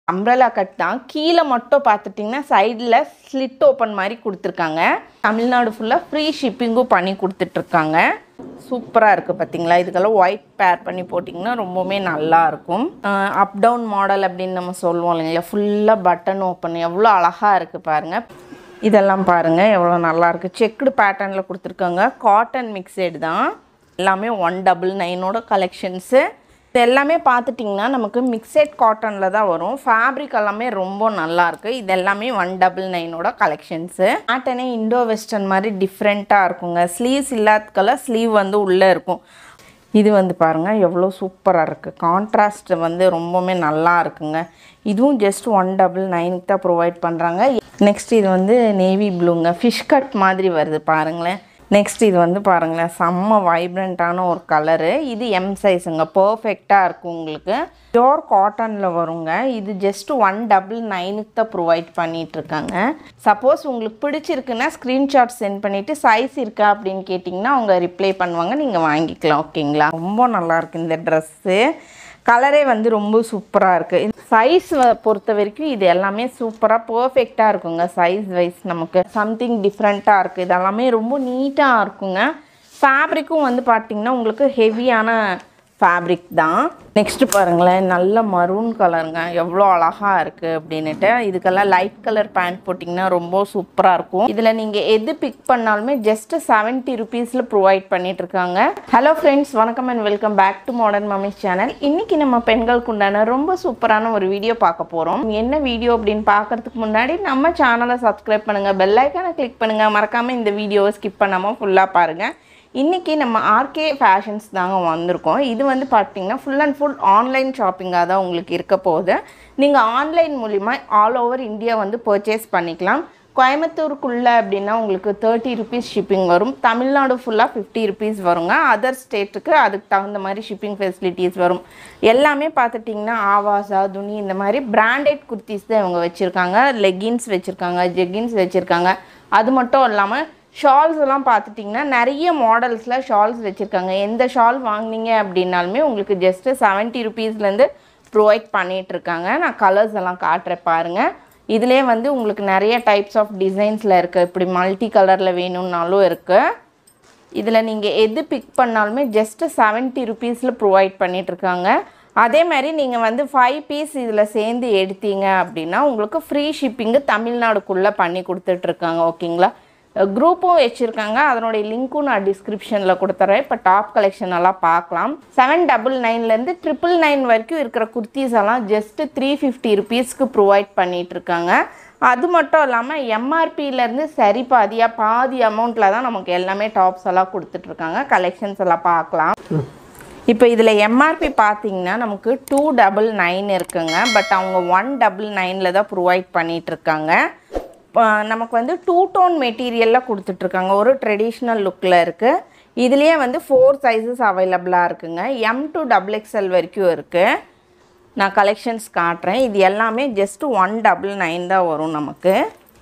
அம்ப்ரலா cut தான் கீழே மட்டும் பார்த்துட்டிங்கன்னா சைடில் ஸ்லிட் ஓப்பன் மாதிரி கொடுத்துருக்காங்க தமிழ்நாடு ஃபுல்லாக ஃப்ரீ ஷிப்பிங்கும் பண்ணி கொடுத்துட்ருக்காங்க சூப்பராக இருக்குது பார்த்தீங்களா இதுக்கெல்லாம் ஒயிட் பேர் பண்ணி போட்டிங்கன்னா ரொம்பவுமே நல்லா இருக்கும் அப் டவுன் மாடல் அப்படின்னு நம்ம சொல்லுவோம் இல்லைங்களா ஃபுல்லாக பட்டன் ஓப்பன் எவ்வளோ அழகாக இருக்குது பாருங்கள் இதெல்லாம் பாருங்கள் எவ்வளோ நல்லா இருக்குது செக்குடு பேட்டர்னில் கொடுத்துருக்காங்க காட்டன் மிக்சடு தான் எல்லாமே ஒன் டபுள் நைனோட கலெக்ஷன்ஸு இது எல்லாமே பார்த்துட்டிங்கன்னா நமக்கு மிக்சட் காட்டனில் தான் வரும் ஃபேப்ரிக் எல்லாமே ரொம்ப நல்லா இருக்கு இது எல்லாமே ஒன் டபுள் நைனோட கலெக்ஷன்ஸு பேட்டர்னே இண்டோ வெஸ்டர்ன் மாதிரி டிஃப்ரெண்ட்டாக இருக்குங்க ஸ்லீவ்ஸ் இல்லாதக்கெல்லாம் ஸ்லீவ் வந்து உள்ளே இருக்கும் இது வந்து பாருங்கள் எவ்வளோ சூப்பராக இருக்குது கான்ட்ராஸ்ட் வந்து ரொம்பவுமே நல்லா இருக்குங்க இதுவும் ஜஸ்ட் ஒன் டபுள் நைனுக்கு தான் ப்ரொவைட் பண்ணுறாங்க நெக்ஸ்ட் இது வந்து நேவி ப்ளூங்க ஃபிஷ் கட் மாதிரி வருது பாருங்களேன் நெக்ஸ்ட் இது வந்து பாருங்களேன் செம்ம வைப்ரண்ட்டான ஒரு கலரு இது எம் சைஸுங்க பர்ஃபெக்டாக இருக்கும் உங்களுக்கு பியோர் காட்டனில் வருங்க இது ஜஸ்ட் ஒன் டபுள் நைனுக்கு தான் ப்ரொவைட் பண்ணிகிட்ருக்காங்க சப்போஸ் உங்களுக்கு பிடிச்சிருக்குன்னா ஸ்க்ரீன்ஷாட் சென்ட் பண்ணிவிட்டு சைஸ் இருக்கா அப்படின்னு கேட்டிங்கன்னா அவங்க ரிப்ளை பண்ணுவாங்க நீங்கள் வாங்கிக்கலாம் ஓகேங்களா ரொம்ப நல்லா இருக்கு இந்த ட்ரெஸ்ஸு கலரே வந்து ரொம்ப சூப்பராக இருக்குது சைஸ் பொறுத்த வரைக்கும் இது எல்லாமே சூப்பராக பர்ஃபெக்டாக இருக்குங்க சைஸ் வைஸ் நமக்கு சம்திங் டிஃப்ரெண்ட்டாக இருக்குது இது எல்லாமே ரொம்ப நீட்டாக இருக்குங்க ஃபேப்ரிக்கும் வந்து பார்த்திங்கன்னா உங்களுக்கு ஹெவியான ஃபேப்ரிக் தான் நெக்ஸ்ட் பாருங்களேன் நல்ல மரூன் கலருங்க எவ்வளோ அழகாக இருக்குது அப்படின்னுட்டு இதுக்கெல்லாம் லைட் கலர் பேண்ட் போட்டிங்கன்னா ரொம்ப சூப்பராக இருக்கும் இதில் நீங்கள் எது பிக் பண்ணாலுமே ஜஸ்ட் செவன்ட்டி ருபீஸில் ப்ரொவைட் பண்ணிட்டு இருக்காங்க ஹலோ ஃப்ரெண்ட்ஸ் வணக்கம் and welcome back to modern mummies channel இன்னைக்கு நம்ம பெண்களுக்கு உண்டான ரொம்ப சூப்பரான ஒரு வீடியோ பார்க்க போகிறோம் என்ன வீடியோ அப்படின்னு பார்க்கறதுக்கு முன்னாடி நம்ம சேனலை சப்ஸ்கிரைப் பண்ணுங்கள் பெல் ஐக்கானை கிளிக் பண்ணுங்கள் மறக்காமல் இந்த வீடியோவை ஸ்கிப் பண்ணாமல் ஃபுல்லாக பாருங்கள் இன்றைக்கி நம்ம ஆர்கே ஃபேஷன்ஸ் தாங்க வந்திருக்கோம் இது வந்து பார்த்தீங்கன்னா ஃபுல் அண்ட் ஃபுல் ஆன்லைன் ஷாப்பிங்காக தான் உங்களுக்கு இருக்க போகுது நீங்கள் ஆன்லைன் மூலிமா ஆல் ஓவர் இந்தியா வந்து பர்ச்சேஸ் பண்ணிக்கலாம் கோயம்புத்தூருக்குள்ளே அப்படின்னா உங்களுக்கு தேர்ட்டி ருபீஸ் ஷிப்பிங் வரும் தமிழ்நாடு ஃபுல்லாக ஃபிஃப்டி ருபீஸ் வருங்க அதர் ஸ்டேட்டுக்கு அதுக்கு தகுந்த மாதிரி ஷிப்பிங் ஃபெசிலிட்டிஸ் வரும் எல்லாமே பார்த்துட்டிங்கன்னா ஆவாசா துணி இந்த மாதிரி பிராண்டட் குர்த்திஸ் தான் இவங்க வச்சுருக்காங்க லெகின்ஸ் வச்சுருக்காங்க ஜெகின்ஸ் வச்சுருக்காங்க அது மட்டும் இல்லாமல் ஷால்ஸ் எல்லாம் பார்த்துட்டிங்கன்னா நிறைய மாடல்ஸில் ஷால்ஸ் வச்சுருக்காங்க எந்த ஷால் வாங்குனீங்க அப்படின்னாலுமே உங்களுக்கு ஜஸ்ட்டு செவன்ட்டி ருபீஸ்லேருந்து ப்ரொவைட் பண்ணிகிட்ருக்காங்க நான் கலர்ஸ் எல்லாம் காட்டுறேன் பாருங்கள் இதிலே வந்து உங்களுக்கு நிறைய டைப்ஸ் ஆஃப் டிசைன்ஸில் இருக்குது இப்படி மல்டி கலரில் வேணும்னாலும் இருக்குது இதில் நீங்கள் எது பிக் பண்ணாலுமே ஜஸ்ட்டு செவன்ட்டி ருபீஸில் ப்ரொவைட் பண்ணிகிட்ருக்காங்க அதே மாதிரி நீங்கள் வந்து ஃபைவ் பீஸ் இதில் சேர்ந்து எடுத்தீங்க அப்படின்னா உங்களுக்கு ஃப்ரீ ஷிப்பிங்கு தமிழ்நாடுக்குள்ளே பண்ணி கொடுத்துட்ருக்காங்க ஓகேங்களா குரூப்பும் வச்சுருக்காங்க அதனுடைய லிங்க்கும் நான் டிஸ்கிரிப்ஷனில் கொடுத்துறேன் இப்போ டாப் கலெக்ஷன் எல்லாம் பார்க்கலாம் செவன் டபுள் நைன்லேருந்து ட்ரிபிள் நைன் வரைக்கும் இருக்கிற குர்த்திஸ் எல்லாம் ஜஸ்ட்டு த்ரீ ஃபிஃப்டி ருபீஸ்க்கு ப்ரொவைட் பண்ணிகிட்ருக்காங்க அது மட்டும் இல்லாமல் எம்ஆர்பியிலேருந்து சரி பாதியாக பாதி அமௌண்ட்டில் தான் நமக்கு எல்லாமே டாப்ஸ் எல்லாம் கொடுத்துட்ருக்காங்க கலெக்ஷன்ஸ் எல்லாம் பார்க்கலாம் இப்போ இதில் எம்ஆர்பி பார்த்தீங்கன்னா நமக்கு டூ டபுள் நைன் இருக்குங்க பட் அவங்க ஒன் டபுள் நைனில் தான் ப்ரொவைட் பண்ணிகிட்ருக்காங்க நமக்கு வந்து டூ டோன் மெட்டீரியலில் கொடுத்துட்ருக்காங்க ஒரு ட்ரெடிஷ்னல் லுக்கில் இருக்குது இதுலேயே வந்து ஃபோர் சைஸஸ் அவைலபிளாக இருக்குங்க எம் டு டபுள் எக்ஸ்எல் வரைக்கும் இருக்குது நான் கலெக்ஷன்ஸ் காட்டுறேன் இது எல்லாமே ஜஸ்ட் ஒன் டபுள் நைன் தான் வரும் நமக்கு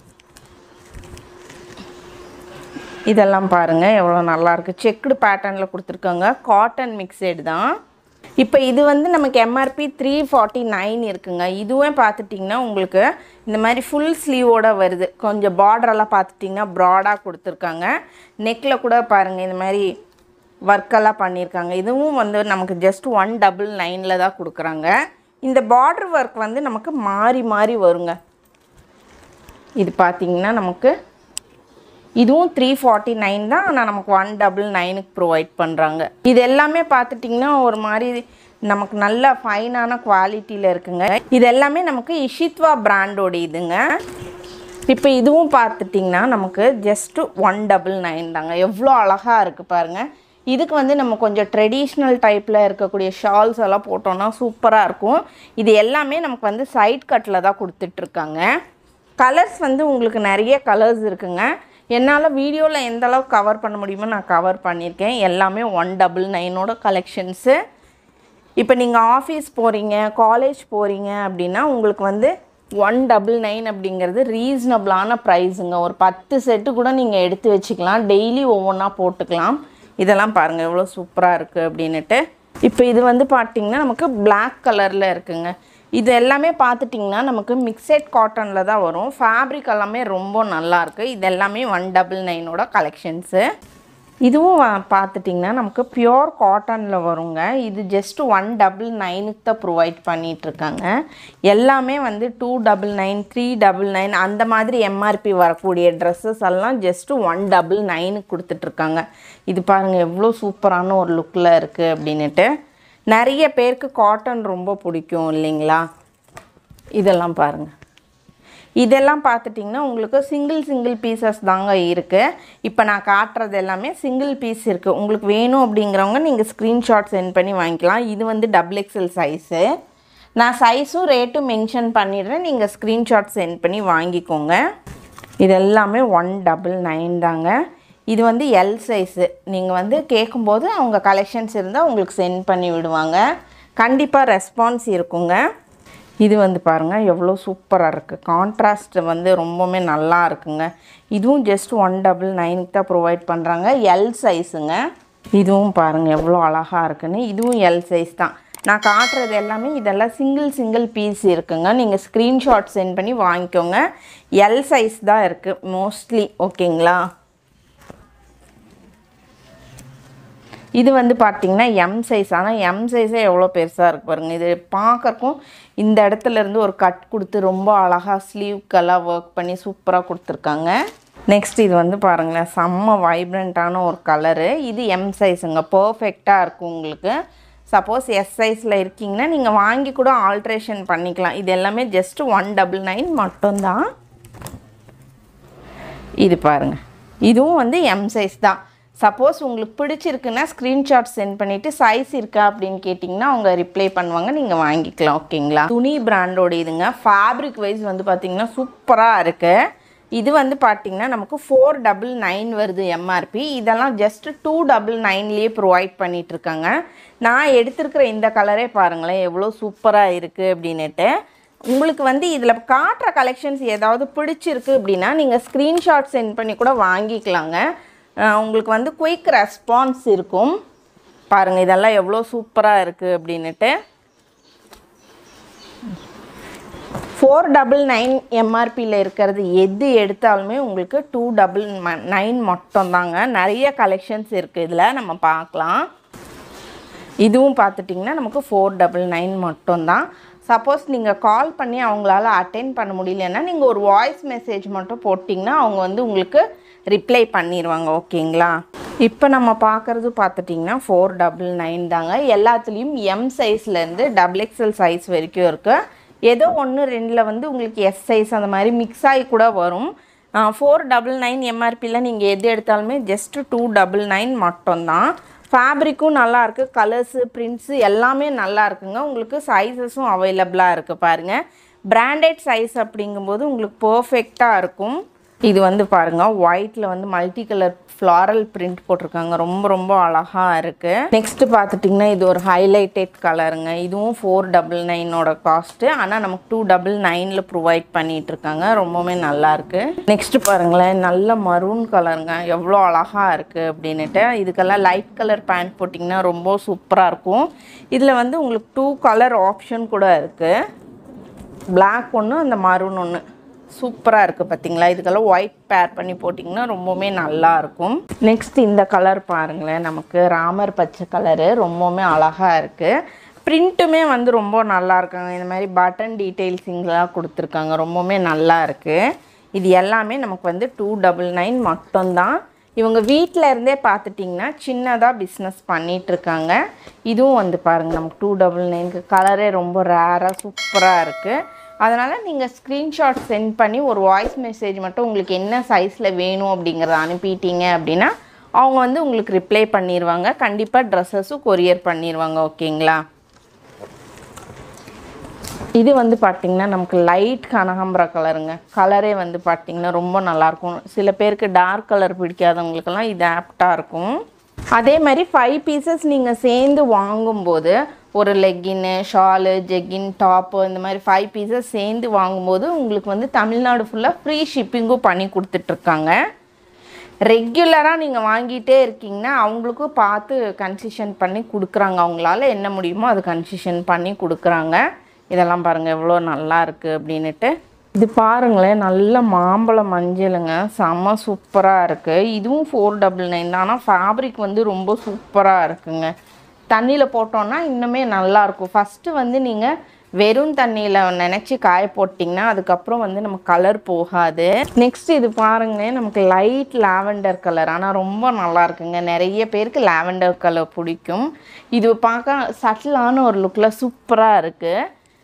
இதெல்லாம் பாருங்கள் எவ்வளோ நல்லாயிருக்கு செக்குடு பேட்டர்னில் கொடுத்துருக்காங்க காட்டன் மிக்சடு தான் இப்போ இது வந்து நமக்கு எம்ஆர்பி த்ரீ ஃபார்ட்டி நைன் இருக்குங்க இதுவே பார்த்துட்டிங்கன்னா உங்களுக்கு இந்த மாதிரி ஃபுல் ஸ்லீவோட வருது கொஞ்சம் பார்டரெல்லாம் பார்த்துட்டிங்கன்னா ப்ராடாக கொடுத்துருக்காங்க நெக்கில் கூட பாருங்கள் இந்த மாதிரி ஒர்க்கெல்லாம் பண்ணியிருக்காங்க இதுவும் வந்து நமக்கு ஜஸ்ட் ஒன் டபுள் நைனில் தான் கொடுக்குறாங்க இந்த பார்டர் ஒர்க் வந்து நமக்கு மாறி மாறி வருங்க இது பார்த்திங்கன்னா நமக்கு இதுவும் த்ரீ ஃபார்ட்டி நைன் தான் ஆனால் நமக்கு ஒன் டபுள் நைனுக்கு ப்ரொவைட் பண்ணுறாங்க இது எல்லாமே பார்த்துட்டிங்கன்னா ஒரு மாதிரி நமக்கு நல்ல ஃபைனான குவாலிட்டியில் இருக்குங்க இது எல்லாமே நமக்கு இஷித்வா பிராண்டோட இதுங்க இப்போ இதுவும் பார்த்துட்டிங்கன்னா நமக்கு ஜஸ்ட்டு ஒன் டபுள் நைன் தாங்க எவ்வளோ அழகாக இருக்குது பாருங்கள் இதுக்கு வந்து நம்ம கொஞ்சம் ட்ரெடிஷ்னல் டைப்பில் இருக்கக்கூடிய ஷால்ஸ் எல்லாம் போட்டோன்னா சூப்பராக இருக்கும் இது எல்லாமே நமக்கு வந்து சைட் கட்டில் தான் கொடுத்துட்ருக்காங்க கலர்ஸ் வந்து உங்களுக்கு நிறைய கலர்ஸ் இருக்குங்க என்னால் வீடியோவில் எந்த அளவுக்கு கவர் பண்ண முடியுமோ நான் கவர் பண்ணியிருக்கேன் எல்லாமே ஒன் டபுள் நைனோட கலெக்ஷன்ஸு இப்போ நீங்கள் ஆஃபீஸ் போகிறீங்க காலேஜ் போகிறீங்க அப்படின்னா உங்களுக்கு வந்து ஒன் டபுள் நைன் அப்படிங்கிறது ரீசனபிளான ப்ரைஸுங்க ஒரு பத்து செட்டு கூட நீங்கள் எடுத்து வச்சுக்கலாம் டெய்லி ஒவ்வொன்றா போட்டுக்கலாம் இதெல்லாம் பாருங்கள் எவ்வளோ சூப்பராக இருக்குது அப்படின்னுட்டு இப்போ இது வந்து பார்த்திங்கன்னா நமக்கு பிளாக் கலரில் இருக்குங்க இது எல்லாமே பார்த்துட்டிங்கன்னா நமக்கு மிக்சட் காட்டனில் தான் வரும் ஃபேப்ரிக் எல்லாமே ரொம்ப நல்லா இருக்கு இது எல்லாமே ஒன் டபுள் நைனோட கலெக்ஷன்ஸு இதுவும் வ- பார்த்துட்டிங்கன்னா நமக்கு பியோர் காட்டனில் வருங்க இது ஜஸ்ட் ஒன் டபுள் நைனுக்கு தான் ப்ரொவைட் பண்ணிகிட்ருக்காங்க எல்லாமே வந்து two double nine three double nine அந்த மாதிரி எம்ஆர்பி வரக்கூடிய ட்ரெஸ்ஸஸ் எல்லாம் ஜஸ்ட்டு ஒன் டபுள் நைனுக்கு கொடுத்துட்ருக்காங்க இது பாருங்கள் எவ்வளோ சூப்பரான ஒரு லுக்கில் இருக்குது அப்படின்னுட்டு நிறைய பேருக்கு காட்டன் ரொம்ப பிடிக்கும் இல்லைங்களா இதெல்லாம் பாருங்கள் இதெல்லாம் பார்த்துட்டிங்கன்னா உங்களுக்கு சிங்கிள் சிங்கிள் பீசஸ் தாங்க இருக்குது இப்போ நான் காட்டுறது எல்லாமே சிங்கிள் பீஸ் இருக்குது உங்களுக்கு வேணும் அப்படிங்கிறவங்க நீங்கள் ஸ்க்ரீன்ஷாட் சென்ட் பண்ணி வாங்கிக்கலாம் இது வந்து டபுள் எக்ஸல் சைஸு நான் சைஸும் ரேட்டும் மென்ஷன் பண்ணிடுறேன் நீங்கள் ஸ்க்ரீன்ஷாட் சென்ட் பண்ணி வாங்கிக்கோங்க இது எல்லாமே ஒன் டபுள் நைன் தாங்க இது வந்து எல் சைஸு நீங்கள் வந்து கேட்கும்போது அவங்க கலெக்ஷன்ஸ் இருந்தால் உங்களுக்கு சென்ட் பண்ணி விடுவாங்க கண்டிப்பாக ரெஸ்பான்ஸ் இருக்குங்க இது வந்து பாருங்கள் எவ்வளோ சூப்பராக இருக்குது கான்ட்ராஸ்ட் வந்து ரொம்பவுமே நல்லா இருக்குங்க இதுவும் ஜஸ்ட் ஒன் டபுள் நைனுக்கு தான் ப்ரொவைட் பண்ணுறாங்க எல் சைஸுங்க இதுவும் பாருங்கள் எவ்வளோ அழகாக இருக்குன்னு இதுவும் எல் சைஸ் தான் நான் காட்டுறது எல்லாமே இதெல்லாம் சிங்கிள் சிங்கிள் பீஸ் இருக்குங்க நீங்கள் ஸ்க்ரீன்ஷாட் சென்ட் பண்ணி வாங்கிக்கோங்க எல் சைஸ் தான் இருக்குது மோஸ்ட்லி ஓகேங்களா இது வந்து பார்த்தீங்கன்னா எம் சைஸ் ஆனால் எம் சைஸே எவ்வளோ பெருசாக இருக்கு பாருங்க இது பார்க்கறக்கும் இந்த இடத்துல இருந்து ஒரு கட் கொடுத்து ரொம்ப அழகாக ஸ்லீவ்க்கெல்லாம் ஒர்க் பண்ணி சூப்பராக கொடுத்துருக்காங்க நெக்ஸ்ட் இது வந்து பாருங்களேன் செம்ம வைப்ரண்ட்டான ஒரு கலரு இது எம் சைஸுங்க பர்ஃபெக்டாக இருக்கும் உங்களுக்கு சப்போஸ் எஸ் சைஸில் இருக்கீங்கன்னா நீங்கள் வாங்கி கூட ஆல்ட்ரேஷன் பண்ணிக்கலாம் இது எல்லாமே ஜஸ்ட் ஒன் டபுள் நைன் மட்டும்தான் இது பாருங்க இதுவும் வந்து எம் சைஸ் தான் சப்போஸ் உங்களுக்கு பிடிச்சிருக்குன்னா ஸ்க்ரீன்ஷாட் சென்ட் பண்ணிவிட்டு சைஸ் இருக்கா அப்படின்னு கேட்டிங்கன்னா அவங்க ரிப்ளை பண்ணுவாங்க நீங்கள் வாங்கிக்கலாம் ஓகேங்களா துணி பிராண்டோட இதுங்க ஃபேப்ரிக் வைஸ் வந்து பார்த்திங்கன்னா சூப்பராக இருக்குது இது வந்து பார்த்திங்கன்னா நமக்கு ஃபோர் டபுள் நைன் வருது எம்ஆர்பி இதெல்லாம் ஜஸ்ட் டூ டபுள் நைன்லேயே ப்ரொவைட் பண்ணிகிட்ருக்காங்க நான் எடுத்திருக்கிற இந்த கலரே பாருங்களேன் எவ்வளோ சூப்பராக இருக்குது அப்படின்னுட்டு உங்களுக்கு வந்து இதில் காட்டுற கலெக்ஷன்ஸ் ஏதாவது பிடிச்சிருக்கு அப்படின்னா நீங்கள் ஸ்க்ரீன்ஷாட் சென்ட் பண்ணி கூட வாங்கிக்கலாங்க அஹ் உங்களுக்கு வந்து குயிக் ரெஸ்பான்ஸ் இருக்கும் பாருங்கள் இதெல்லாம் எவ்வளோ சூப்பராக இருக்குது அப்படின்னுட்டு ஃபோர் டபுள் நைன் எம்ஆர்பியில் இருக்கிறது எது எடுத்தாலுமே உங்களுக்கு டூ டபுள் நைன் மட்டும் தாங்க நிறைய கலெக்ஷன்ஸ் இருக்குது இதில் நம்ம பார்க்கலாம் இதுவும் பார்த்துட்டிங்கன்னா நமக்கு ஃபோர் டபுள் நைன் மட்டும்தான் சப்போஸ் நீங்கள் கால் பண்ணி அவங்களால அட்டென்ட் பண்ண முடியலன்னா நீங்கள் ஒரு வாய்ஸ் மெசேஜ் மட்டும் போட்டிங்கன்னா அவங்க வந்து உங்களுக்கு ரிப்ளை பண்ணிடுவாங்க ஓகேங்களா இப்போ நம்ம பார்க்குறது பார்த்துட்டிங்கன்னா ஃபோர் டபுள் நைன் தாங்க எல்லாத்துலேயும் எம் சைஸ்லேருந்து டபுள் எக்ஸல் சைஸ் வரைக்கும் இருக்குது ஏதோ ஒன்று ரெண்டில் வந்து உங்களுக்கு எஸ் சைஸ் அந்த மாதிரி மிக்ஸ் ஆகி கூட வரும் ஃபோர் டபுள் நைன் எம்ஆர்பியில் நீங்கள் எது எடுத்தாலுமே ஜஸ்ட்டு டூ டபுள் நைன் மட்டும்தான் ஃபேப்ரிக்கும் நல்லா இருக்குது கலர்ஸு பிரிண்ட்ஸு எல்லாமே நல்லா இருக்குங்க உங்களுக்கு சைஸஸும் அவைலபிளாக இருக்குது பாருங்கள் பிராண்டட் சைஸ் அப்படிங்கும்போது உங்களுக்கு பர்ஃபெக்டாக இருக்கும் இது வந்து பாருங்கள் ஒயிட்டில் வந்து மல்டி கலர் ஃப்ளாரல் பிரிண்ட் போட்டிருக்காங்க ரொம்ப ரொம்ப அழகாக இருக்குது நெக்ஸ்ட் பார்த்துட்டிங்கன்னா இது ஒரு ஹைலைட்டட் கலருங்க இதுவும் ஃபோர் டபுள் நைனோட காஸ்ட்டு ஆனால் நமக்கு டூ டபுள் நைனில் ப்ரொவைட் பண்ணிட்டு இருக்காங்க ரொம்பவுமே நல்லா இருக்கு நெக்ஸ்ட் பாருங்களேன் நல்ல மரூன் கலருங்க எவ்வளோ அழகாக இருக்குது அப்படின்னுட்டு இதுக்கெல்லாம் லைட் கலர் பேண்ட் போட்டிங்கன்னா ரொம்ப சூப்பராக இருக்கும் இதில் வந்து உங்களுக்கு டூ கலர் ஆப்ஷன் கூட இருக்குது Black ஒன்று அந்த மரூன் ஒன்று சூப்பராக இருக்குது பார்த்தீங்களா இதுக்கெல்லாம் ஒயிட் பேர் பண்ணி போட்டிங்கன்னா ரொம்பவுமே நல்லா இருக்கும் நெக்ஸ்ட் இந்த கலர் பாருங்களேன் நமக்கு ராமர் பச்சை கலரு ரொம்பவுமே அழகாக இருக்குது பிரிண்ட்டுமே வந்து ரொம்ப நல்லா இருக்காங்க இந்த மாதிரி பட்டன் டீட்டெயில்ஸிங்லாம் கொடுத்துருக்காங்க ரொம்பவுமே நல்லா இருக்குது இது எல்லாமே நமக்கு வந்து டூ டபுள் நைன் மட்டும்தான் இவங்க வீட்டில் இருந்தே பார்த்துட்டிங்கன்னா சின்னதாக பிஸ்னஸ் பண்ணிகிட்ருக்காங்க இதுவும் வந்து பாருங்கள் நமக்கு டூ டபுள் நைனுக்கு கலரே ரொம்ப ரேராக சூப்பராக இருக்குது அதனால் நீங்கள் ஸ்க்ரீன்ஷாட் சென்ட் பண்ணி ஒரு வாய்ஸ் மெசேஜ் மட்டும் உங்களுக்கு என்ன சைஸில் வேணும் அப்படிங்கிறத அனுப்பிட்டீங்க அப்படின்னா அவங்க வந்து உங்களுக்கு ரிப்ளை பண்ணிடுவாங்க கண்டிப்பாக ட்ரெஸ்ஸஸும் கொரியர் பண்ணிடுவாங்க ஓகேங்களா இது வந்து பார்த்திங்கன்னா நமக்கு லைட் கனகாம்பர கலருங்க கலரே வந்து பார்த்திங்கன்னா ரொம்ப நல்லாயிருக்கும் சில பேருக்கு டார்க் கலர் பிடிக்காதவங்களுக்கெல்லாம் இது ஆப்டாக இருக்கும் அதே மாதிரி ஃபைவ் பீசஸ் நீங்கள் சேர்ந்து வாங்கும்போது ஒரு லெக்கின்னு ஷாலு ஜெக்கின் டாப்பு இந்த மாதிரி ஃபைவ் பீசஸ் சேர்ந்து வாங்கும்போது உங்களுக்கு வந்து தமிழ்நாடு ஃபுல்லாக ஃப்ரீ ஷிப்பிங்கும் பண்ணி கொடுத்துட்ருக்காங்க ரெகுலராக நீங்கள் வாங்கிட்டே இருக்கீங்கன்னா அவங்களுக்கும் பார்த்து கன்செஷன் பண்ணி கொடுக்குறாங்க அவங்களால என்ன முடியுமோ அது கன்செஷன் பண்ணி கொடுக்குறாங்க இதெல்லாம் பாருங்கள் எவ்வளோ நல்லா இருக்குது அப்படின்னுட்டு இது பாருங்களேன் நல்ல மாம்பழ மஞ்சளுங்க செம்ம சூப்பராக இருக்குது இதுவும் ஃபோர் டபுள் நைன் தான் ஆனால் ஃபேப்ரிக் வந்து ரொம்ப சூப்பராக இருக்குங்க தண்ணியில் போட்டோன்னா இன்னுமே நல்லாயிருக்கும் ஃபஸ்ட்டு வந்து நீங்கள் வெறும் தண்ணியில் நினச்சி காய போட்டிங்கன்னா அதுக்கப்புறம் வந்து நம்ம கலர் போகாது நெக்ஸ்ட் இது பாருங்களேன் நமக்கு லைட் லாவெண்டர் கலர் ஆனால் ரொம்ப நல்லா இருக்குங்க நிறைய பேருக்கு லாவெண்டர் கலர் பிடிக்கும் இது பார்க்க சட்டிலான ஒரு லுக்கில் சூப்பராக இருக்குது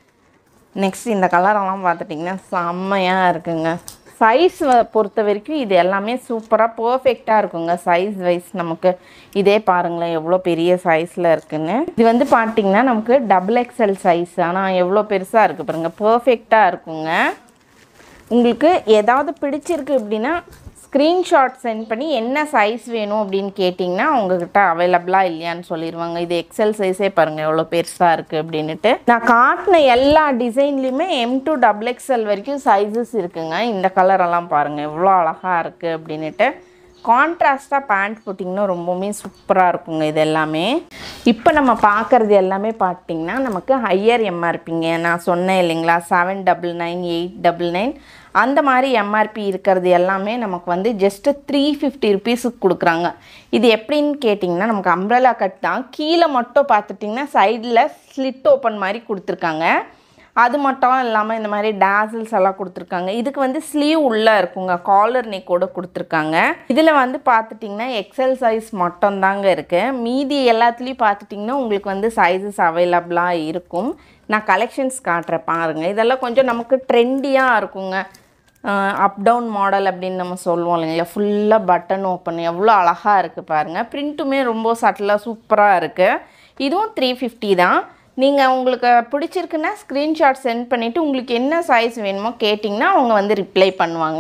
நெக்ஸ்ட் இந்த கலரெல்லாம் பார்த்துட்டிங்கன்னா செம்மையாக இருக்குங்க சைஸ் பொறுத்த வரைக்கும் இது எல்லாமே சூப்பராக பர்ஃபெக்டாக இருக்குங்க சைஸ் வைஸ் நமக்கு இதே பாருங்களேன் எவ்வளோ பெரிய சைஸில் இருக்குன்னு இது வந்து பார்த்தீங்கன்னா நமக்கு டபுள் எக்ஸ்எல் சைஸ் ஆனால் எவ்வளோ பெருசாக இருக்குது பாருங்க பர்ஃபெக்டாக இருக்குங்க உங்களுக்கு ஏதாவது பிடிச்சிருக்கு அப்படின்னா ஸ்க்ரீன்ஷாட் சென்ட் பண்ணி என்ன சைஸ் வேணும் அப்படின்னு கேட்டிங்கன்னா அவங்கக்கிட்ட அவைலபிளாக இல்லையான்னு சொல்லிடுவாங்க இது எக்ஸல் சைஸே பாருங்கள் எவ்வளோ பெருசாக இருக்குது அப்படின்ட்டு நான் காட்டின எல்லா டிசைன்லேயுமே எம் டு டபுள் எக்ஸ்எல் வரைக்கும் சைஸஸ் இருக்குங்க இந்த கலரெல்லாம் பாருங்கள் எவ்வளோ அழகாக இருக்குது அப்படின்ட்டு கான்ட்ராஸ்ட்டாக பேண்ட் போட்டிங்கன்னா ரொம்பவுமே சூப்பராக இருக்குங்க இது எல்லாமே இப்போ நம்ம பார்க்குறது எல்லாமே பார்த்தீங்கன்னா நமக்கு ஹையர் எம்ஆர்பிங்க நான் சொன்னேன் இல்லைங்களா seven double nine eight double nine அந்த மாதிரி எம்ஆர்பி இருக்கிறது எல்லாமே நமக்கு வந்து ஜஸ்ட்டு த்ரீ ஃபிஃப்டி ருபீஸுக்கு கொடுக்குறாங்க இது எப்படின்னு கேட்டிங்கன்னா நமக்கு அம்ப்ரலா கட் தான் கீழே மட்டும் பார்த்துட்டிங்கன்னா சைடில் ஸ்லிட் ஓப்பன் மாதிரி கொடுத்துருக்காங்க அது மட்டும் இல்லாமல் இந்த மாதிரி டேசல்ஸ் எல்லாம் கொடுத்துருக்காங்க இதுக்கு வந்து ஸ்லீவ் உள்ளே இருக்குங்க காலர் நெக்கோட கொடுத்துருக்காங்க இதில் வந்து பார்த்துட்டிங்கன்னா எக்ஸல் சைஸ் மட்டும் தாங்க இருக்குது மீதி எல்லாத்துலேயும் பார்த்துட்டிங்கன்னா உங்களுக்கு வந்து சைஸஸ் அவைலபிளாக இருக்கும் நான் கலெக்ஷன்ஸ் காட்டுறேன் பாருங்கள் இதெல்லாம் கொஞ்சம் நமக்கு ட்ரெண்டியாக இருக்குங்க அப் டவுன் மாடல் அப்படின்னு நம்ம சொல்லுவோம் இல்லைங்களா ஃபுல்லாக பட்டன் ஓப்பன் எவ்வளோ அழகாக இருக்குது பாருங்கள் பிரிண்ட்டுமே ரொம்ப சட்டிலாக சூப்பராக இருக்குது இதுவும் த்ரீ ஃபிஃப்டி தான் நீங்கள் உங்களுக்கு பிடிச்சிருக்குன்னா ஸ்க்ரீன்ஷாட் சென்ட் பண்ணிவிட்டு உங்களுக்கு என்ன சைஸ் வேணுமோ கேட்டிங்கன்னா அவங்க வந்து ரிப்ளை பண்ணுவாங்க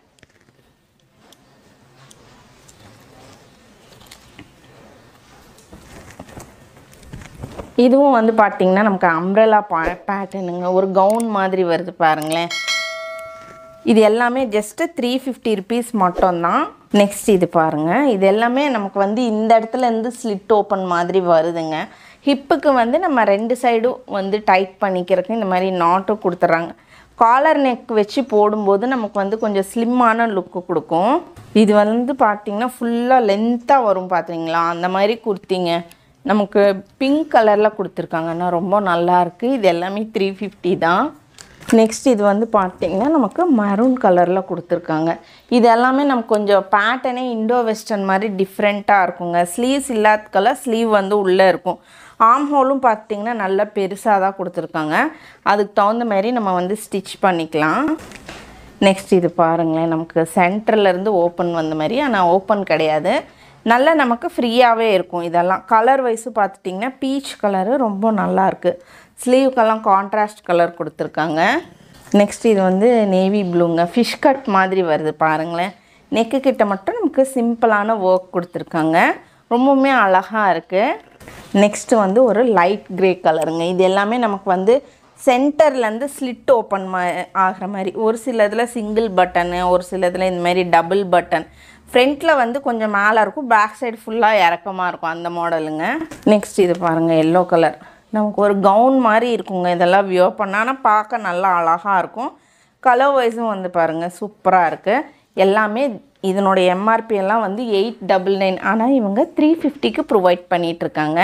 இதுவும் வந்து பார்த்திங்கன்னா நமக்கு அம்ப்ரெலா பா பேட்டர்னுங்க ஒரு கவுன் மாதிரி வருது பாருங்களேன் இது எல்லாமே ஜஸ்ட்டு த்ரீ ஃபிஃப்டி ருபீஸ் மட்டும்தான் நெக்ஸ்ட் இது பாருங்கள் இது எல்லாமே நமக்கு வந்து இந்த இடத்துல இருந்து ஸ்லிட் ஓப்பன் மாதிரி வருதுங்க ஹிப்புக்கு வந்து நம்ம ரெண்டு சைடும் வந்து டைட் பண்ணிக்கிறதுக்கு இந்த மாதிரி நாட்டும் கொடுத்துட்றாங்க காலர் நெக் வச்சு போடும்போது நமக்கு வந்து கொஞ்சம் ஸ்லிம்மான லுக்கு கொடுக்கும் இது வந்து பார்த்திங்கன்னா ஃபுல்லாக லென்த்தாக வரும் பார்த்தீங்களா அந்த மாதிரி குர்த்திங்க நமக்கு பிங்க் கலரில் கொடுத்துருக்காங்க ஆனால் ரொம்ப நல்லா இருக்குது இது எல்லாமே த்ரீ ஃபிஃப்டி தான் நெக்ஸ்ட் இது வந்து பார்த்திங்கன்னா நமக்கு மரூன் கலரில் கொடுத்துருக்காங்க இது எல்லாமே நமக்கு கொஞ்சம் பேட்டர்னே இண்டோ வெஸ்டர்ன் மாதிரி டிஃப்ரெண்ட்டாக இருக்குங்க ஸ்லீவ்ஸ் இல்லாதக்கெல்லாம் ஸ்லீவ் வந்து உள்ளே இருக்கும் ஆம் ஹோலும் பார்த்திங்கன்னா நல்லா பெருசாக தான் கொடுத்துருக்காங்க அதுக்கு தகுந்த மாதிரி நம்ம வந்து ஸ்டிச் பண்ணிக்கலாம் நெக்ஸ்ட் இது பாருங்களேன் நமக்கு சென்டர்லேருந்து ஓப்பன் வந்த மாதிரி ஆனால் ஓப்பன் கிடையாது நல்லா நமக்கு ஃப்ரீயாகவே இருக்கும் இதெல்லாம் கலர் வைஸு பார்த்துட்டிங்கன்னா பீச் கலரு ரொம்ப நல்லா இருக்குது ஸ்லீவுக்கெல்லாம் கான்ட்ராஸ்ட் கலர் கொடுத்துருக்காங்க நெக்ஸ்ட் இது வந்து நேவி ப்ளூங்க ஃபிஷ் கட் மாதிரி வருது பாருங்களேன் நெக்கு கிட்ட மட்டும் நமக்கு சிம்பிளான ஒர்க் கொடுத்துருக்காங்க ரொம்பவுமே அழகாக இருக்குது நெக்ஸ்ட்டு வந்து ஒரு லைட் கிரே கலருங்க இது எல்லாமே நமக்கு வந்து சென்டர்லேருந்து ஸ்லிட் ஓப்பன் மா ஆகிற மாதிரி ஒரு சில இதில் சிங்கிள் பட்டனு ஒரு சில இதில் இந்த மாதிரி டபுள் பட்டன் ஃப்ரண்ட்டில் வந்து கொஞ்சம் மேலே இருக்கும் பேக் சைடு ஃபுல்லாக இறக்கமாக இருக்கும் அந்த மாடலுங்க நெக்ஸ்ட் இது பாருங்கள் எல்லோ கலர் நமக்கு ஒரு கவுன் மாதிரி இருக்குங்க இதெல்லாம் வியோ பண்ணால் ஆனால் பார்க்க நல்லா அழகாக இருக்கும் கலர் வைஸும் வந்து பாருங்கள் சூப்பராக இருக்குது எல்லாமே இதனுடைய எம்ஆர்பி எல்லாம் வந்து எயிட் டபுள் நைன் ஆனால் இவங்க த்ரீ ஃபிஃப்டிக்கு ப்ரொவைட் பண்ணிகிட்ருக்காங்க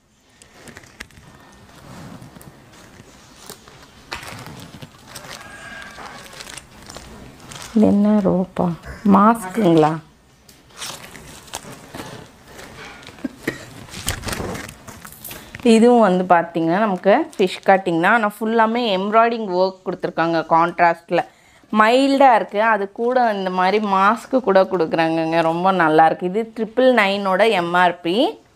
இது என்ன ரோப்பா மாஸ்க்குங்களா இதுவும் வந்து பார்த்திங்கன்னா நமக்கு ஃபிஷ் கட்டிங் தான் ஆனால் ஃபுல்லாமே எம்ப்ராய்டிங் ஒர்க் கொடுத்துருக்காங்க கான்ட்ராஸ்டில் மைல்டாக இருக்குது அது கூட இந்த மாதிரி மாஸ்க்கு கூட கொடுக்குறாங்கங்க ரொம்ப நல்லாயிருக்கு இது ட்ரிபிள் நைனோட எம்ஆர்பி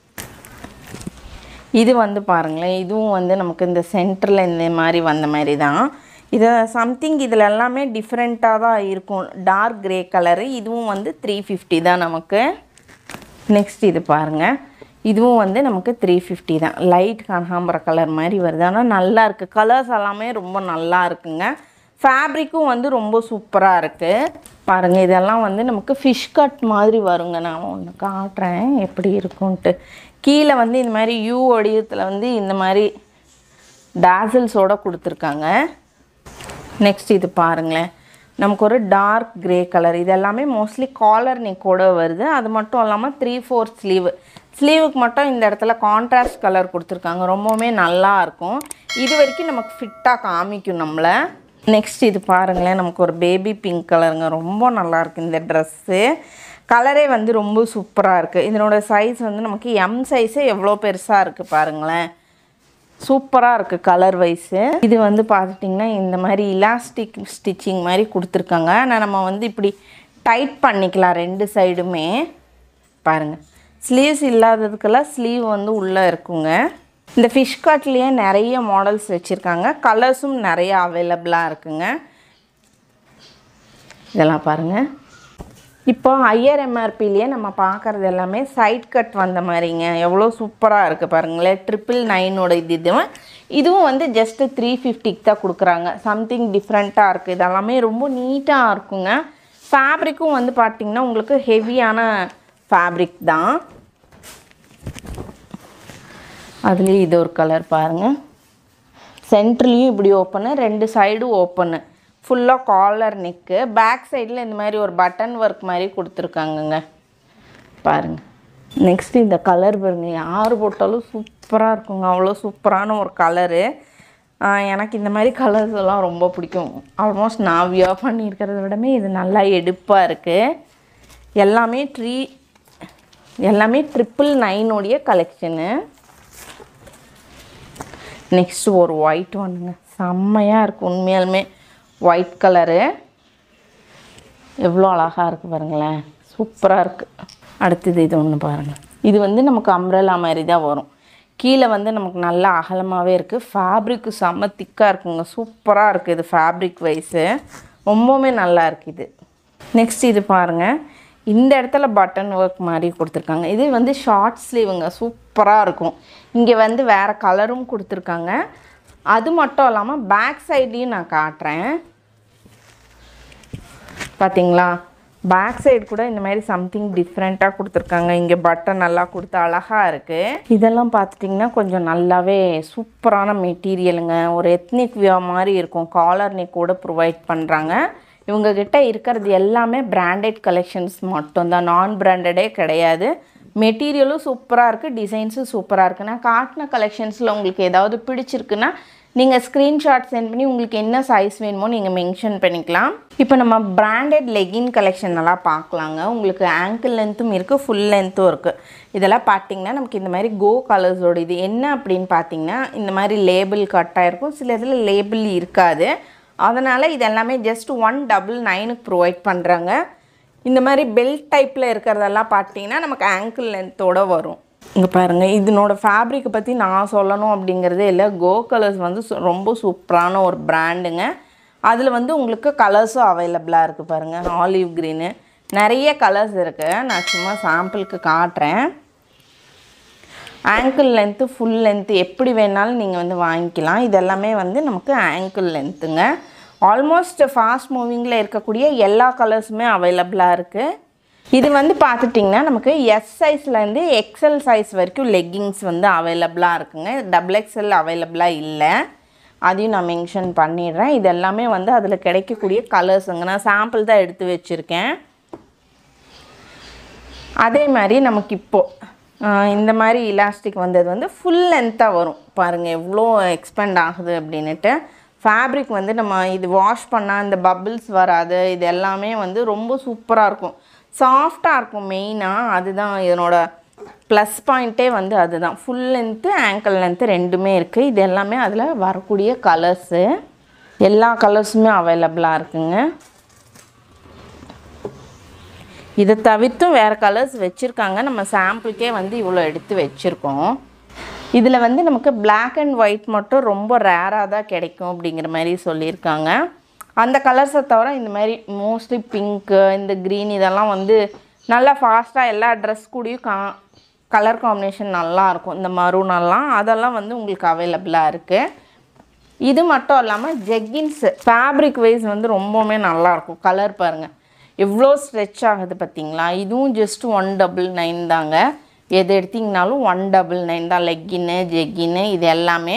இது வந்து பாருங்களேன் இதுவும் வந்து நமக்கு இந்த சென்டரில் இந்த மாதிரி வந்த மாதிரி தான் இது சம்திங் இதில் எல்லாமே டிஃப்ரெண்ட்டாக தான் இருக்கும் டார்க் கிரே கலரு இதுவும் வந்து த்ரீ ஃபிஃப்டி தான் நமக்கு நெக்ஸ்ட் இது பாருங்கள் இதுவும் வந்து நமக்கு த்ரீ ஃபிஃப்டி தான் லைட் கனகாம்பர கலர் மாதிரி வருது ஆனால் நல்லா இருக்குது கலர்ஸ் எல்லாமே ரொம்ப நல்லா இருக்குங்க ஃபேப்ரிக்கும் வந்து ரொம்ப சூப்பராக இருக்குது பாருங்கள் இதெல்லாம் வந்து நமக்கு ஃபிஷ் கட் மாதிரி வருங்க நான் ஒன்று காட்டுறேன் எப்படி இருக்கும்ன்ட்டு கீழே வந்து இந்த மாதிரி யூ வடிவத்தில் வந்து இந்த மாதிரி டேசல்ஸோட கொடுத்துருக்காங்க நெக்ஸ்ட் இது பாருங்களேன் நமக்கு ஒரு டார்க் கிரே கலர் இது எல்லாமே மோஸ்ட்லி காலர் நெக்கோட வருது அது மட்டும் இல்லாமல் த்ரீ ஃபோர் ஸ்லீவ் ஸ்லீவுக்கு மட்டும் இந்த இடத்துல கான்ட்ராஸ்ட் கலர் கொடுத்துருக்காங்க ரொம்பவுமே நல்லா இருக்கும் இது வரைக்கும் நமக்கு ஃபிட்டாக காமிக்கும் நம்மளை நெக்ஸ்ட் இது பாருங்களேன் நமக்கு ஒரு பேபி பிங்க் கலருங்க ரொம்ப நல்லா இருக்கு இந்த ட்ரெஸ்ஸு கலரே வந்து ரொம்ப சூப்பராக இருக்குது இதனோட சைஸ் வந்து நமக்கு எம் சைஸே எவ்வளோ பெருசாக இருக்குது பாருங்களேன் சூப்பராக இருக்குது கலர் வைஸு இது வந்து பார்த்துட்டிங்கன்னா இந்த மாதிரி இலாஸ்டிக் ஸ்டிச்சிங் மாதிரி கொடுத்துருக்காங்க ஆனால் நம்ம வந்து இப்படி டைட் பண்ணிக்கலாம் ரெண்டு சைடுமே பாருங்கள் ஸ்லீவ்ஸ் இல்லாததுக்கெல்லாம் ஸ்லீவ் வந்து உள்ளே இருக்குங்க இந்த ஃபிஷ் கட்லேயே நிறைய மாடல்ஸ் வச்சுருக்காங்க கலர்ஸும் நிறைய அவைலபிளாக இருக்குங்க இதெல்லாம் பாருங்கள் இப்போ ஹையர் எம்ஆர்பிலேயே நம்ம பார்க்குறது எல்லாமே சைட் கட் வந்த மாதிரிங்க எவ்வளோ சூப்பராக இருக்குது பாருங்களேன் ட்ரிபிள் நைனோட இது இதுவும் இதுவும் வந்து ஜஸ்ட்டு த்ரீ ஃபிஃப்டிக்கு தான் கொடுக்குறாங்க சம்திங் டிஃப்ரெண்ட்டாக இருக்குது இதெல்லாமே ரொம்ப நீட்டாக இருக்குங்க ஃபேப்ரிக்கும் வந்து பார்த்திங்கன்னா உங்களுக்கு ஹெவியான ஃபேப்ரிக் தான் அதுலேயும் இது ஒரு கலர் பாருங்கள் சென்ட்ரலையும் இப்படி ஓப்பனு ரெண்டு சைடும் ஓப்பனு ஃபுல்லாக காலர் நெக்கு பேக் சைடில் இந்த மாதிரி ஒரு பட்டன் ஒர்க் மாதிரி கொடுத்துருக்காங்கங்க பாருங்கள் நெக்ஸ்ட் இந்த கலர் பாருங்க யார் போட்டாலும் சூப்பராக இருக்குங்க அவ்வளோ சூப்பரான ஒரு கலரு எனக்கு இந்த மாதிரி கலர்ஸ் எல்லாம் ரொம்ப பிடிக்கும் ஆல்மோஸ்ட் நான் வியர் பண்ணியிருக்கிறத விடமே இது நல்லா எடுப்பாக இருக்குது எல்லாமே ட்ரீ எல்லாமே ட்ரிபிள் நைனோடைய கலெக்ஷனு நெக்ஸ்ட் ஒரு ஒயிட் ஒன்றுங்க செம்மையாக இருக்குது உண்மையாலுமே ஒயிட் கலரு எவ்வளோ அழகாக இருக்குது பாருங்களேன் சூப்பராக இருக்குது அடுத்தது இது ஒன்று பாருங்கள் இது வந்து நமக்கு அம்ரலா மாதிரி தான் வரும் கீழே வந்து நமக்கு நல்லா அகலமாகவே இருக்குது ஃபேப்ரிக்கு செம்ம திக்காக இருக்குங்க சூப்பராக இருக்குது இது ஃபேப்ரிக் வைஸு ரொம்பவுமே நல்லா இருக்குது இது நெக்ஸ்ட் இது பாருங்கள் இந்த இடத்துல பட்டன் ஒர்க் மாதிரி கொடுத்துருக்காங்க இது வந்து ஷார்ட் ஸ்லீவுங்க சூப்பராக இருக்கும் இங்கே வந்து வேறு கலரும் கொடுத்துருக்காங்க அது மட்டும் இல்லாமல் பேக் சைட்லேயும் நான் காட்டுறேன் பார்த்தீங்களா பேக் சைடு கூட இந்த மாதிரி சம்திங் டிஃப்ரெண்ட்டாக கொடுத்துருக்காங்க இங்கே பட்டன் நல்லா கொடுத்து அழகாக இருக்குது இதெல்லாம் பார்த்துட்டிங்கன்னா கொஞ்சம் நல்லாவே சூப்பரான மெட்டீரியலுங்க ஒரு எத்னிக் வியா மாதிரி இருக்கும் காலர் நெக் கூட ப்ரொவைட் பண்ணுறாங்க இவங்கக்கிட்ட இருக்கிறது எல்லாமே பிராண்டட் கலெக்ஷன்ஸ் மட்டும்தான் நான் பிராண்டடே கிடையாது மெட்டீரியலும் சூப்பராக இருக்குது டிசைன்ஸும் சூப்பராக இருக்குது நான் காட்டின கலெக்ஷன்ஸில் உங்களுக்கு ஏதாவது பிடிச்சிருக்குன்னா நீங்கள் ஸ்க்ரீன்ஷாட் சென்ட் பண்ணி உங்களுக்கு என்ன சைஸ் வேணுமோ நீங்கள் மென்ஷன் பண்ணிக்கலாம் இப்போ நம்ம பிராண்டட் லெகின் கலெக்ஷன் எல்லாம் பார்க்கலாங்க உங்களுக்கு ஆங்கிள் லென்த்தும் இருக்குது ஃபுல் லென்த்தும் இருக்குது இதெல்லாம் பார்த்தீங்கன்னா நமக்கு இந்த மாதிரி கோ கலர்ஸோட இது என்ன அப்படின்னு பார்த்தீங்கன்னா இந்த மாதிரி லேபிள் கட்டாக இருக்கும் சில இதில் லேபிள் இருக்காது அதனால் இது எல்லாமே ஜஸ்ட் ஒன் டபுள் நைனுக்கு ப்ரொவைட் பண்ணுறாங்க இந்த மாதிரி பெல்ட் டைப்பில் இருக்கிறதெல்லாம் பார்த்தீங்கன்னா நமக்கு ஆங்கிள் லென்த்தோட வரும் இங்கே பாருங்கள் இதனோட ஃபேப்ரிக்கை பற்றி நான் சொல்லணும் அப்படிங்கிறதே இல்லை கோ கலர்ஸ் வந்து சு- ரொம்ப சூப்பரான ஒரு பிராண்டுங்க அதில் வந்து உங்களுக்கு கலர்ஸும் அவைலபிளாக இருக்குது பாருங்கள் ஆலிவ் க்ரீனு நிறைய கலர்ஸ் இருக்குது நான் சும்மா சாம்பிளுக்கு காட்டுறேன் ஆங்கிள் லென்த்து ஃபுல் லென்த்து எப்படி வேணாலும் நீங்கள் வந்து வாங்கிக்கலாம் இது எல்லாமே வந்து நமக்கு ஆங்கிள் லென்த்துங்க ஆல்மோஸ்ட் ஃபாஸ்ட் மூவிங்கில் இருக்கக்கூடிய எல்லா கலர்ஸுமே அவைலபிளாக இருக்குது இது வந்து பார்த்துட்டிங்கன்னா நமக்கு எஸ் சைஸ்லேருந்து எக்ஸல் சைஸ் வரைக்கும் லெக்கிங்ஸ் வந்து அவைலபிளாக இருக்குங்க டபுள் எக்ஸல் அவைலபிளாக இல்லை அதையும் நான் மென்ஷன் பண்ணிடுறேன் இது எல்லாமே வந்து அதில் கிடைக்கக்கூடிய கலர்ஸுங்க நான் சாம்பிள் தான் எடுத்து வச்சுருக்கேன் அதே மாதிரி நமக்கு இப்போது இந்த மாதிரி இலாஸ்டிக் வந்தது வந்து ஃபுல் லென்த்தாக வரும் பாருங்கள் எவ்வளோ எக்ஸ்பெண்ட் ஆகுது அப்படின்னுட்டு ஃபேப்ரிக் வந்து நம்ம இது வாஷ் பண்ணால் இந்த பபிள்ஸ் வராது இது எல்லாமே வந்து ரொம்ப சூப்பராக இருக்கும் சாஃப்டாக இருக்கும் மெயினாக அதுதான் இதனோட ப்ளஸ் பாயிண்ட்டே வந்து அதுதான் ஃபுல் லென்த்து ஆங்கிள் லென்த்து ரெண்டுமே இருக்குது இது எல்லாமே அதில் வரக்கூடிய கலர்ஸு எல்லா கலர்ஸுமே அவைலபிளாக இருக்குங்க இதை தவிர்த்தும் வேறு கலர்ஸ் வச்சுருக்காங்க நம்ம சாம்பிளுக்கே வந்து இவ்வளோ எடுத்து வச்சுருக்கோம் இதில் வந்து நமக்கு Black அண்ட் ஒயிட் மட்டும் ரொம்ப ரேராக தான் கிடைக்கும் அப்படிங்கிற மாதிரி சொல்லியிருக்காங்க அந்த கலர்ஸை தவிர இந்த மாதிரி மோஸ்ட்லி பிங்க்கு இந்த க்ரீன் இதெல்லாம் வந்து நல்லா ஃபாஸ்ட்டாக எல்லா ட்ரெஸ் கூடயும் கா கலர் காம்பினேஷன் நல்லாயிருக்கும் இந்த மரூன் எல்லாம் அதெல்லாம் வந்து உங்களுக்கு அவைலபிளாக இருக்குது இது மட்டும் இல்லாமல் ஜெக்கின்ஸு ஃபேப்ரிக் வைஸ் வந்து ரொம்பவுமே நல்லாயிருக்கும் கலர் பாருங்கள் எவ்வளோ ஸ்ட்ரெச் ஆகுது பார்த்தீங்களா இதுவும் ஜஸ்ட் ஒன் டபுள் நைன் தாங்க எது எடுத்திங்கனாலும் ஒன் டபுள் நைன் தான் லெக்கின்னு ஜெக்கின்னு இது எல்லாமே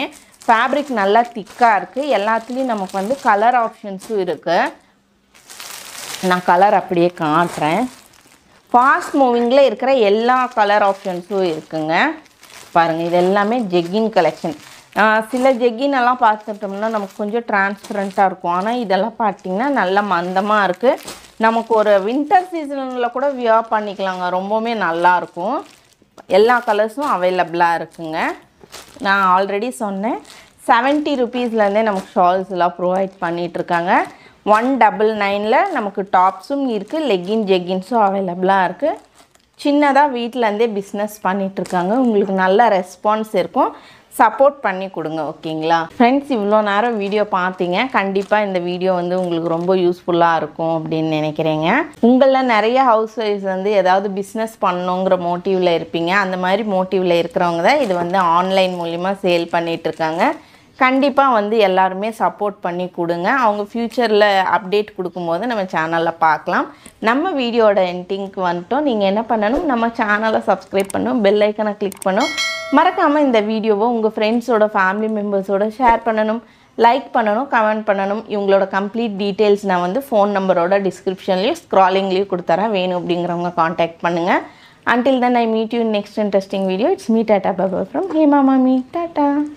ஃபேப்ரிக் நல்லா திக்காக இருக்குது எல்லாத்துலேயும் நமக்கு வந்து கலர் ஆப்ஷன்ஸும் இருக்குது நான் கலர் அப்படியே காட்டுறேன் ஃபாஸ்ட் மூவிங்கில் இருக்கிற எல்லா கலர் ஆப்ஷன்ஸும் இருக்குங்க பாருங்கள் இது எல்லாமே ஜெக்கின் கலெக்ஷன் சில ஜெக்கின் எல்லாம் பார்த்துட்டோம்னா நமக்கு கொஞ்சம் டிரான்ஸ்பரண்ட்டாக இருக்கும் ஆனால் இதெல்லாம் பார்த்தீங்கன்னா நல்ல மந்தமாக இருக்குது நமக்கு ஒரு வின்டர் சீசனில் கூட வியர் பண்ணிக்கலாங்க ரொம்பவுமே நல்லாயிருக்கும் எல்லா கலர்ஸும் அவைலபிளாக இருக்குங்க நான் ஆல்ரெடி சொன்னேன் செவன்ட்டி ருபீஸ்லேருந்தே நமக்கு ஷால்ஸ் எல்லாம் ப்ரொவைட் பண்ணிகிட்ருக்காங்க ஒன் டபுள் நைனில் நமக்கு டாப்ஸும் இருக்குது லெக்கின் ஜெக்கின்ஸும் அவைலபிளாக இருக்குது சின்னதாக வீட்டிலேருந்தே பிஸ்னஸ் பண்ணிகிட்ருக்காங்க உங்களுக்கு நல்ல ரெஸ்பான்ஸ் இருக்கும் சப்போர்ட் பண்ணி கொடுங்க ஓகேங்களா ஃப்ரெண்ட்ஸ் இவ்வளோ நேரம் வீடியோ பார்த்தீங்க கண்டிப்பாக இந்த வீடியோ வந்து உங்களுக்கு ரொம்ப யூஸ்ஃபுல்லாக இருக்கும் அப்படின்னு நினைக்கிறேங்க உங்களில் நிறைய ஹவுஸ் ஒய்ஃப்ஸ் வந்து ஏதாவது பிஸ்னஸ் பண்ணணுங்கிற மோட்டிவில் இருப்பீங்க அந்த மாதிரி மோட்டிவில் இருக்கிறவங்க தான் இது வந்து ஆன்லைன் மூலிமா சேல் பண்ணிகிட்ருக்காங்க கண்டிப்பாக வந்து எல்லாருமே சப்போர்ட் பண்ணி கொடுங்க அவங்க ஃப்யூச்சரில் அப்டேட் கொடுக்கும்போது நம்ம சேனலில் பார்க்கலாம் நம்ம வீடியோட எண்டிங்க்கு வந்துட்டோம் நீங்கள் என்ன பண்ணணும் நம்ம சேனலை சப்ஸ்கிரைப் பண்ணணும் பெல் ஐக்கனை கிளிக் பண்ணணும் மறக்காமல் இந்த வீடியோவை உங்கள் ஃப்ரெண்ட்ஸோட ஃபேமிலி மெம்பர்ஸோட ஷேர் பண்ணணும் லைக் பண்ணணும் கமெண்ட் பண்ணணும் இவங்களோட கம்ப்ளீட் டீட்டெயில்ஸ் நான் வந்து ஃபோன் நம்பரோட டிஸ்கிரிப்ஷன்லேயும் ஸ்க்ராலிங்லேயும் கொடுத்துறேன் வேணும் அப்படிங்கிறவங்க காண்டாக்ட் பண்ணுங்கள் until then i meet you in next interesting video it's me tata baba from hey mama me tata